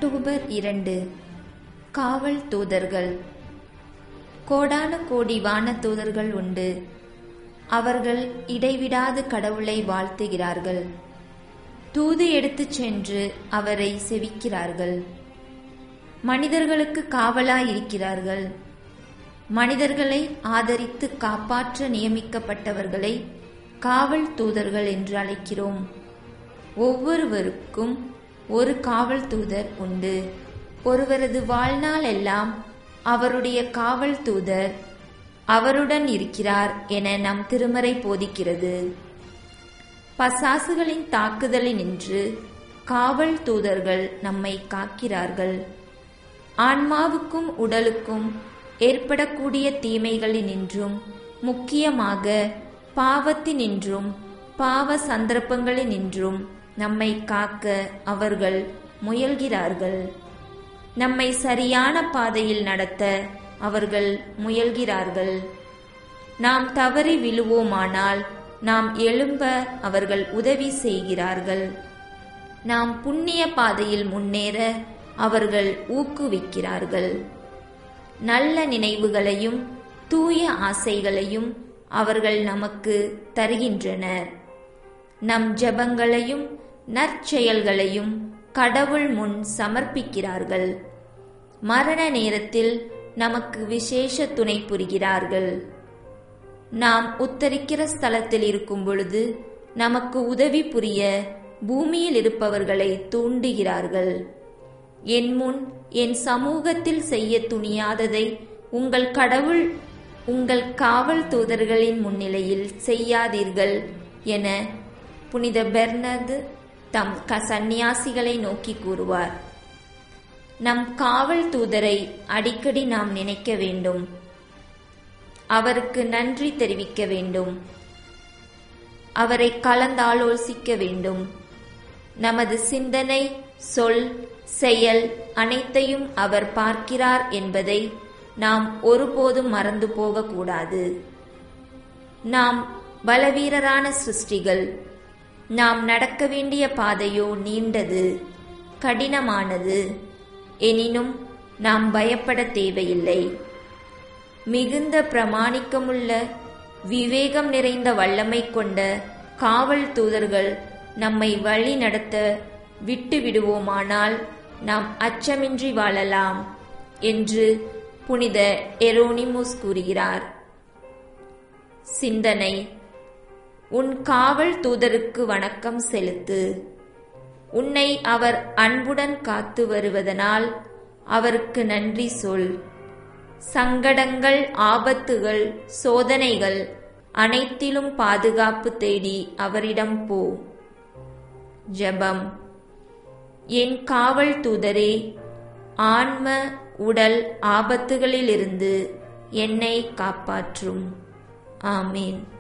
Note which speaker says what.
Speaker 1: October இரண்டு காவல் தூதர்கள் கோடான கோடி வான தூதர்கள் உண்டு அவர்கள் இடைவிடாது கடவுளை வாழ்த்துகிறார்கள் தூது எடுத்துச் சென்று அவரை செவிக்கிறார்கள் மனிதர்களுக்கு காவலாயிருக்கிறார்கள் மனிதர்களை ஆதரித்து காப்பாற்ற நியமிக்கப்பட்டவர்களை காவல் தூதர்கள் என்று அழைக்கிறோம் ஒவ்வொருவருக்கும் ஒரு காவல் தூதர் உண்டு ஒருவரது வாழ்நாள் எல்லாம் அவருடைய காவல் தூதர் அவருடன் இருக்கிறார் என நம் திருமறை போதிக்கிறது பசாசுகளின் தாக்குதலினின்று காவல் தூதர்கள் நம்மை காக்கிறார்கள் ஆன்மாவுக்கும் உடலுக்கும் ஏற்படக்கூடிய தீமைகளினின்றும் முக்கியமாக பாவத்தினின்றும் பாவ சந்தர்ப்பங்களினின்றும் நம்மை காக்க அவர்கள் முயல்கிறார்கள் நம்மை சரியான பாதையில் நடத்த அவர்கள் முயல்கிறார்கள் நாம் தவறி விழுவோமானால் நாம் எழும்ப அவர்கள் உதவி செய்கிறார்கள் நாம் புண்ணிய பாதையில் முன்னேற அவர்கள் ஊக்குவிக்கிறார்கள் நல்ல நினைவுகளையும் தூய ஆசைகளையும் அவர்கள் நமக்கு தருகின்றனர் நம் ஜெபங்களையும் நற்செயல்களையும் கடவுள் முன் சமர்ப்பிக்கிறார்கள் மரண நேரத்தில் நமக்கு விசேஷ துணை புரிகிறார்கள் நாம் உத்தரிக்கிற ஸ்தலத்தில் இருக்கும் பொழுது நமக்கு உதவி புரிய பூமியில் இருப்பவர்களை தூண்டுகிறார்கள் என் முன் என் சமூகத்தில் செய்ய துணியாததை உங்கள் கடவுள் உங்கள் காவல் தூதர்களின் முன்னிலையில் செய்யாதீர்கள் என புனித பெர்னது தம் க சந்நியாசிகளை நோக்கி கூறுவார் நம் காவல் தூதரை அடிக்கடி நாம் நினைக்க வேண்டும் அவருக்கு நன்றி தெரிவிக்க வேண்டும் அவரை கலந்தாலோசிக்க வேண்டும் நமது சிந்தனை சொல் செயல் அனைத்தையும் அவர் பார்க்கிறார் என்பதை நாம் ஒருபோதும் மறந்து போகக்கூடாது நாம் பலவீரரான சிருஷ்டிகள் நாம் நடக்க வேண்டிய பாதையோ நீண்டது கடினமானது எனினும் நாம் பயப்பட தேவையில்லை மிகுந்த பிரமாணிக்கமுள்ள விவேகம் நிறைந்த வல்லமை கொண்ட காவல் தூதர்கள் நம்மை வழி நடத்த விட்டு விடுவோமானால் நாம் அச்சமின்றி வாழலாம் என்று புனித எரோனிமுஸ் கூறுகிறார் சிந்தனை உன் காவல் தூதருக்கு வணக்கம் செலுத்து உன்னை அவர் அன்புடன் காத்து வருவதனால் அவருக்கு நன்றி சொல் சங்கடங்கள் ஆபத்துகள் சோதனைகள் அனைத்திலும் பாதுகாப்பு தேடி அவரிடம் போ ஜெபம் என் காவல் தூதரே ஆன்ம உடல் ஆபத்துகளிலிருந்து என்னை காப்பாற்றும் ஆமீன்